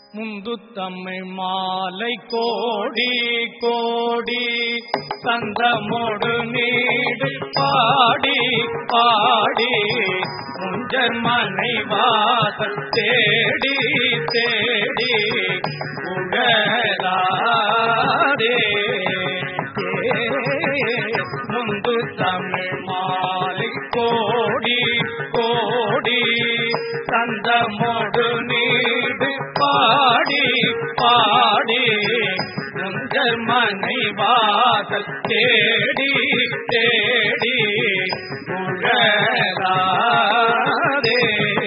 முந்து தமிழ் மாலை கோடி கோடி சந்தமோடு நீடு பாடி பாடி முஞ்சர் மனை வாசல் தேடி தேடி உழலாதே முந்து தமிழ் மாலை கோடி கோடி சந்தமோடு நீடு பாடி பாடி உங்கள் மனை வாசல் தேடி தேடி உழலாதே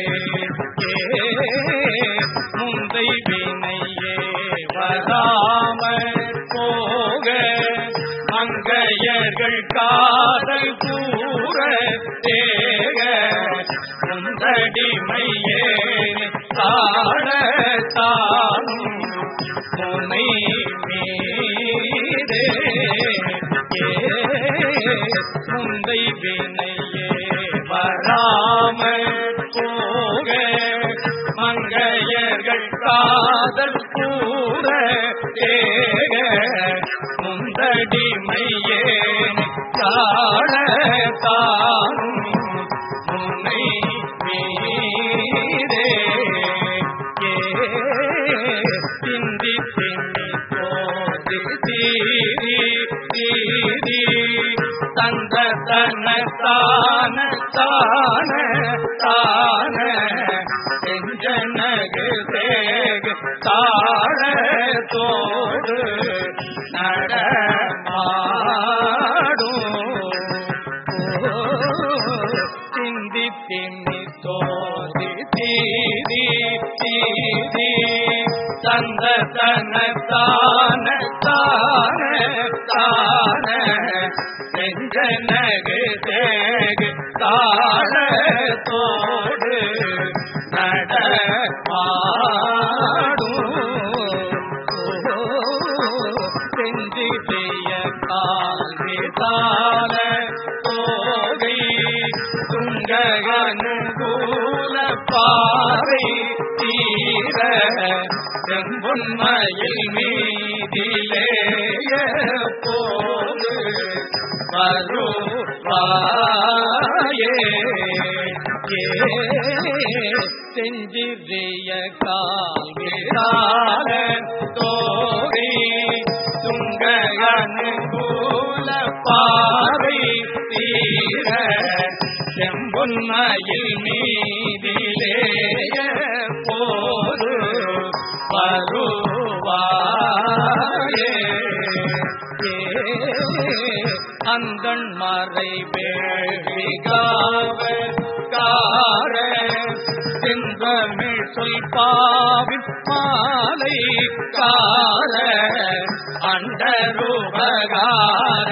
முந்தை வினையே வராமல் போக மங்கையர்கள் காதல் கூற தேக முந்தடிமையே தாழ தானும் முனை மீதே முந்தை வினையே வராமல் போக மங்கையர்கள் காதல் கூற தேக முந்தடிமையே தாழ தானும் முனை மீதே சிந்தி சிந்தி போது தீரி தீரி தந்த தன தான தான தான செஞ்சனகு தேக தாழ தோடு நடமாடும் சிந்தி திம்மி தோதி தீரி தீரி தந்த தன தான தான தான செஞ்சனகு தேகு தாழ தோடு நடமாடும் செஞ்சு செய்ய கால்வி தான தோகை துங்க அனுகூல பாறை தீர செம்பொன்மையில் மீதிலேய போது வருவாயே செஞ்சிறிய கால்விரால தோகை துங்க அனுகூல பாறை தீர செம்பொன்மையில் மீதிலேய போது வருவாயே அந்தன் மறை வேழிகாவ கார செந்தமிழ் சொல் பாவின் மாலை கார அண்டருபகார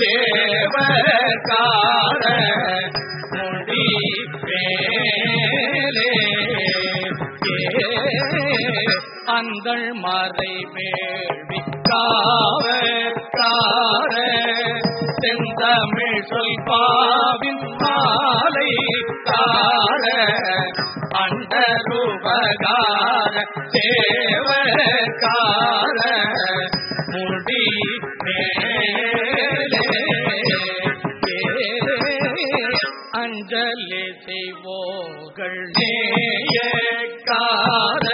தேவகார முடி மேலே அந்தள் மறை வேள்வி காவ கார செந்தமிழ் சொல் பாவின் மாலை கார அண்டருபகார தேவகார முடி மேலே அஞ்சலி செய்வோர்கள் நேயக்கார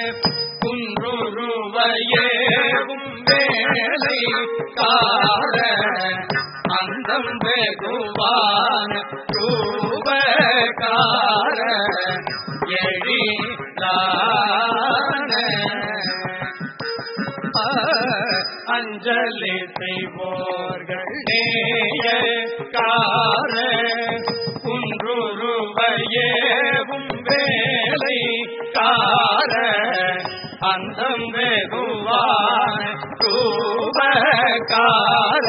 குன்றுருவையேவும் வேலை கார அந்தம் வெகுவான ரூபகார எழிலான அஞ்சலி செய்வோர்கள் நேயக்கார குன்றுருவையேவும் வேலை கார அந்தம் வெகுவான ரூபகார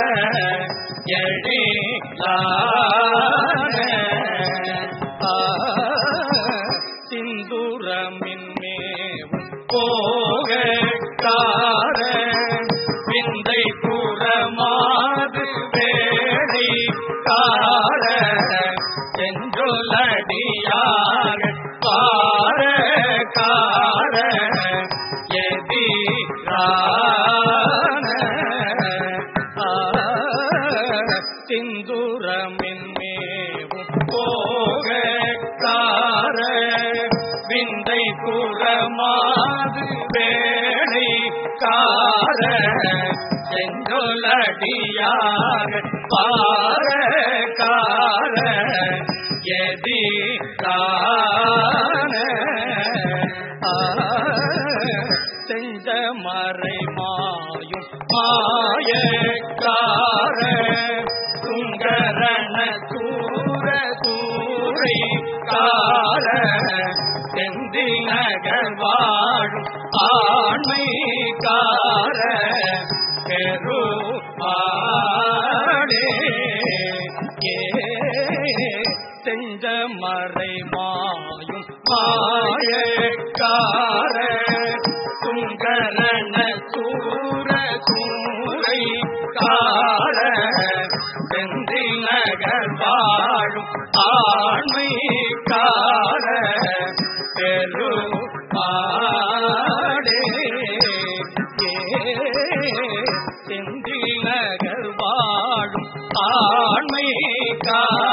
எழிலான சிந்துரமின் மேவும் போக கார விந்தை புறமாது வேலை கார செஞ்சொலடியாக கார கார விந்தை புறமாது வேளை கார செஞ்சொலடியாக பார கார எதி தான செஞ்ச மறை மாயும் மாயக்கார சுங்கரண தூர தூரை கார செந்தி நகர் வாழும் ஆண்மை கார பெருமாளே ஏ செஞ்ச மறை மாயும் மாயக்கார சுங்கரண சூர சூரை கார செந்தி நகர் வாழும் ஆண்மை கார பெருமாளே ஏ செந்தி நகர் வாழும் ஆண்மை கார